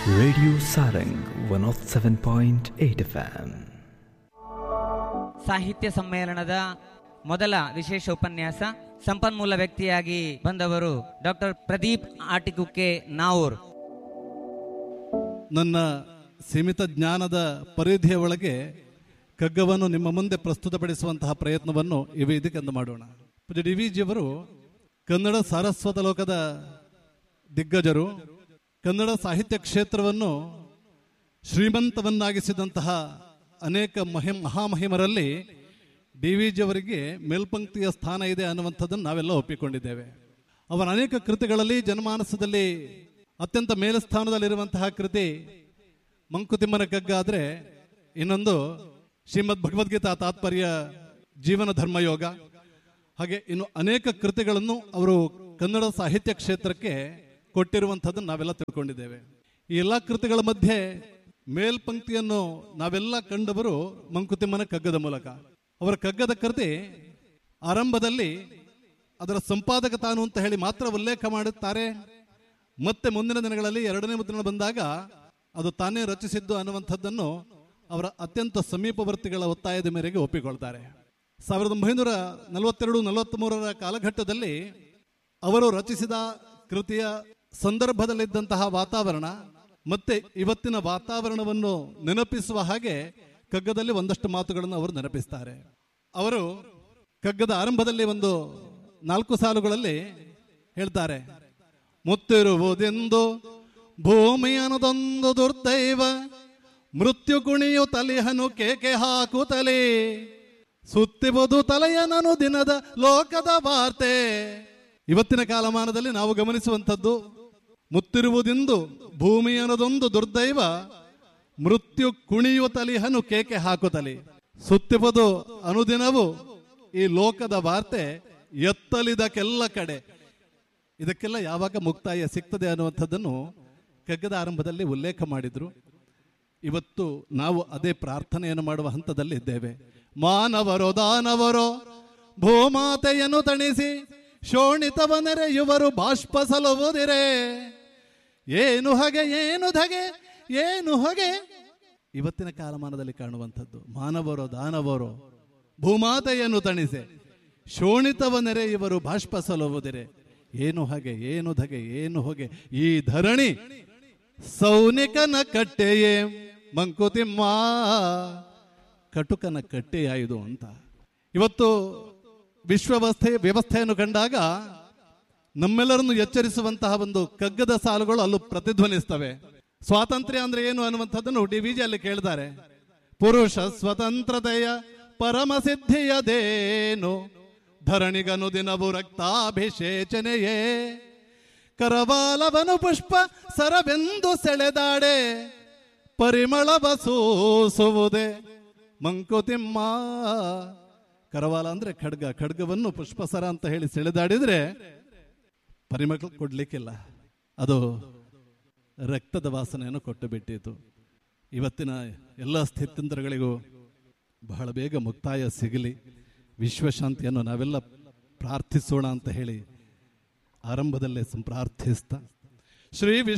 Radio Sarang 107.8 FM. ಸಾಹಿತ್ಯ ಸಮ್ಮೇಳನದ ಮೊದಲ ವಿಶೇಷ ಉಪನ್ಯಾಸ ಸಂಪನ್ಮೂಲ ವ್ಯಕ್ತಿಯಾಗಿ ಬಂದವರು ಡಾಕ್ಟರ್ ಪ್ರದೀಪ್ ಆಟಿಕುಕ್ಕೆ ನಾವೂರ್ ನನ್ನ ಸೀಮಿತ ಜ್ಞಾನದ ಪರಿಧಿಯ ಒಳಗೆ ಕಗ್ಗವನ್ನು ನಿಮ್ಮ ಮುಂದೆ ಪ್ರಸ್ತುತಪಡಿಸುವಂತಹ ಪ್ರಯತ್ನವನ್ನು ಈ ವೇದಿಕೆಂದು ಮಾಡೋಣ ಪೂಜ್ಯ ಡಿ ವಿ ಜಿಯವರು ಕನ್ನಡ ಸಾರಸ್ವತ ಲೋಕದ ದಿಗ್ಗಜರು ಕನ್ನಡ ಸಾಹಿತ್ಯ ಕ್ಷೇತ್ರವನ್ನು ಶ್ರೀಮಂತವನ್ನಾಗಿಸಿದಂತಹ ಅನೇಕ ಮಹಿಮ್ ಮಹಾಮಹಿಮರಲ್ಲಿ ಡಿ ವಿ ಜಿಯವರಿಗೆ ಮೇಲ್ಪಂಕ್ತಿಯ ಸ್ಥಾನ ಇದೆ ಅನ್ನುವಂಥದ್ದನ್ನು ನಾವೆಲ್ಲ ಒಪ್ಪಿಕೊಂಡಿದ್ದೇವೆ ಅವರ ಅನೇಕ ಕೃತಿಗಳಲ್ಲಿ ಜನಮಾನಸದಲ್ಲಿ ಅತ್ಯಂತ ಮೇಲಸ್ಥಾನದಲ್ಲಿರುವಂತಹ ಕೃತಿ ಮಂಕುತಿಮ್ಮನ ಕಗ್ಗ ಆದರೆ ಇನ್ನೊಂದು ಶ್ರೀಮದ್ ಭಗವದ್ಗೀತಾ ತಾತ್ಪರ್ಯ ಜೀವನ ಧರ್ಮಯೋಗ ಹಾಗೆ ಇನ್ನು ಅನೇಕ ಕೃತಿಗಳನ್ನು ಅವರು ಕನ್ನಡ ಸಾಹಿತ್ಯ ಕ್ಷೇತ್ರಕ್ಕೆ ಕೊಟ್ಟಿರುವಂಥದ್ದನ್ನು ನಾವೆಲ್ಲ ತಿಳ್ಕೊಂಡಿದ್ದೇವೆ ಈ ಎಲ್ಲ ಕೃತಿಗಳ ಮಧ್ಯೆ ಮೇಲ್ಪಂಕ್ತಿಯನ್ನು ನಾವೆಲ್ಲ ಕಂಡವರು ಮಂಕುತಿಮ್ಮನ ಕಗ್ಗದ ಮೂಲಕ ಅವರ ಕಗ್ಗದ ಕೃತಿ ಆರಂಭದಲ್ಲಿ ಅದರ ಸಂಪಾದಕ ತಾನು ಅಂತ ಹೇಳಿ ಮಾತ್ರ ಉಲ್ಲೇಖ ಮಾಡುತ್ತಾರೆ ಮತ್ತೆ ಮುಂದಿನ ದಿನಗಳಲ್ಲಿ ಎರಡನೇ ಮುದ್ರಣ ಬಂದಾಗ ಅದು ತಾನೇ ರಚಿಸಿದ್ದು ಅನ್ನುವಂಥದ್ದನ್ನು ಅವರ ಅತ್ಯಂತ ಸಮೀಪವರ್ತಿಗಳ ಒತ್ತಾಯದ ಮೇರೆಗೆ ಒಪ್ಪಿಕೊಳ್ತಾರೆ ಸಾವಿರದ ಒಂಬೈನೂರ ನಲವತ್ತೆರಡು ನಲವತ್ತ್ಮೂರರ ಕಾಲಘಟ್ಟದಲ್ಲಿ ಅವರು ರಚಿಸಿದ ಕೃತಿಯ ಸಂದರ್ಭದಲ್ಲಿದ್ದಂತಹ ವಾತಾವರಣ ಮತ್ತೆ ಇವತ್ತಿನ ವಾತಾವರಣವನ್ನು ನೆನಪಿಸುವ ಹಾಗೆ ಕಗ್ಗದಲ್ಲಿ ಒಂದಷ್ಟು ಮಾತುಗಳನ್ನು ಅವರು ನೆನಪಿಸ್ತಾರೆ ಅವರು ಕಗ್ಗದ ಆರಂಭದಲ್ಲಿ ಒಂದು ನಾಲ್ಕು ಸಾಲುಗಳಲ್ಲಿ ಹೇಳ್ತಾರೆ ಮುತ್ತಿರುವುದೆಂದು ಭೂಮಿ ಅನ್ನೋದೊಂದು ದುರ್ದೈವ ಮೃತ್ಯು ಕುಣಿಯು ತಲೆಹನು ಕೇಕೆ ಹಾಕುತ್ತಲೇ ಸುತ್ತಿಬುದು ತಲೆಯನನು ದಿನದ ಲೋಕದ ವಾರ್ತೆ ಇವತ್ತಿನ ಕಾಲಮಾನದಲ್ಲಿ ನಾವು ಗಮನಿಸುವಂಥದ್ದು ಮುತ್ತಿರುವುದೆಂದು ಭೂಮಿ ಅನ್ನೋದೊಂದು ದುರ್ದೈವ ಮೃತ್ಯು ಕುಣಿಯುವ ತಲಿಹನು ಕೇಕೆ ಹಾಕುತ್ತಲಿ ಸುತ್ತಿಬುದು ಅನುದಿನವು ಈ ಲೋಕದ ವಾರ್ತೆ ಎತ್ತಲಿದಕ್ಕೆಲ್ಲ ಕಡೆ ಇದಕ್ಕೆಲ್ಲ ಯಾವಾಗ ಮುಕ್ತಾಯ ಸಿಗ್ತದೆ ಅನ್ನುವಂಥದ್ದನ್ನು ಕಗ್ಗದ ಆರಂಭದಲ್ಲಿ ಉಲ್ಲೇಖ ಮಾಡಿದ್ರು ಇವತ್ತು ನಾವು ಅದೇ ಪ್ರಾರ್ಥನೆಯನ್ನು ಮಾಡುವ ಹಂತದಲ್ಲಿ ಇದ್ದೇವೆ ಮಾನವರೋ ದಾನವರೋ ಭೂಮಾತೆಯನ್ನು ತಣಿಸಿ ಶೋಣಿತವ ನೆರೆಯುವರು ಬಾಷ್ಪ ಸಲುವುದಿರೆ ಏನು ಹಗೆ ಏನು ಧಗೆ ಏನು ಹೊಗೆ ಇವತ್ತಿನ ಕಾಲಮಾನದಲ್ಲಿ ಕಾಣುವಂಥದ್ದು ಮಾನವರೋ ದಾನವರೋ ಭೂಮಾತೆಯನ್ನು ತಣಿಸೆ ಶೋಣಿತವ ನೆರೆಯುವರು ಬಾಷ್ಪ ಸಲುವುದಿರೆ ಏನು ಹಾಗೆ ಏನು ಧಗೆ ಏನು ಹೊಗೆ ಈ ಧರಣಿ ಸೌನಿಕನ ಕಟ್ಟೆಯೇ ಮಂಕುತಿಮ್ಮ ಕಟುಕನ ಕಟ್ಟೆಯಾಯಿದು ಅಂತ ಇವತ್ತು ವಿಶ್ವವಸ್ಥೆ ವ್ಯವಸ್ಥೆಯನ್ನು ಕಂಡಾಗ ನಮ್ಮೆಲ್ಲರನ್ನು ಎಚ್ಚರಿಸುವಂತಹ ಒಂದು ಕಗ್ಗದ ಸಾಲುಗಳು ಅಲ್ಲೂ ಪ್ರತಿಧ್ವನಿಸ್ತವೆ ಸ್ವಾತಂತ್ರ್ಯ ಅಂದ್ರೆ ಏನು ಅನ್ನುವಂಥದ್ದನ್ನು ಡಿ ವಿಜಿ ಅಲ್ಲಿ ಕೇಳಿದ್ದಾರೆ ಪುರುಷ ಸ್ವತಂತ್ರತೆಯ ಪರಮ ಸಿದ್ಧಿಯದೇನು ಧರಣಿಗನು ದಿನವು ರಕ್ತಾಭಿಷೇಚನೆಯೇ ಕರವಾಲವನು ಪುಷ್ಪ ಸರವೆಂದು ಸೆಳೆದಾಡೆ ಪರಿಮಳವ ಸೂಸುವುದೇ ಮಂಕುತಿಮ್ಮ ಕರವಾಲ ಅಂದ್ರೆ ಖಡ್ಗ ಖಡ್ಗವನ್ನು ಪುಷ್ಪಸರ ಅಂತ ಹೇಳಿ ಸೆಳೆದಾಡಿದ್ರೆ ಪರಿಮಳ ಕೊಡ್ಲಿಕ್ಕಿಲ್ಲ ಅದು ರಕ್ತದ ವಾಸನೆಯನ್ನು ಕೊಟ್ಟು ಬಿಟ್ಟಿತು ಇವತ್ತಿನ ಎಲ್ಲ ಸ್ಥಿತ್ಯಂತರಗಳಿಗೂ ಬಹಳ ಬೇಗ ಮುಕ್ತಾಯ ಸಿಗಲಿ ವಿಶ್ವಶಾಂತಿಯನ್ನು ನಾವೆಲ್ಲ ಪ್ರಾರ್ಥಿಸೋಣ ಅಂತ ಹೇಳಿ ಆರಂಭದಲ್ಲೇ ಪ್ರಾರ್ಥಿಸ್ತಾ ಶ್ರೀ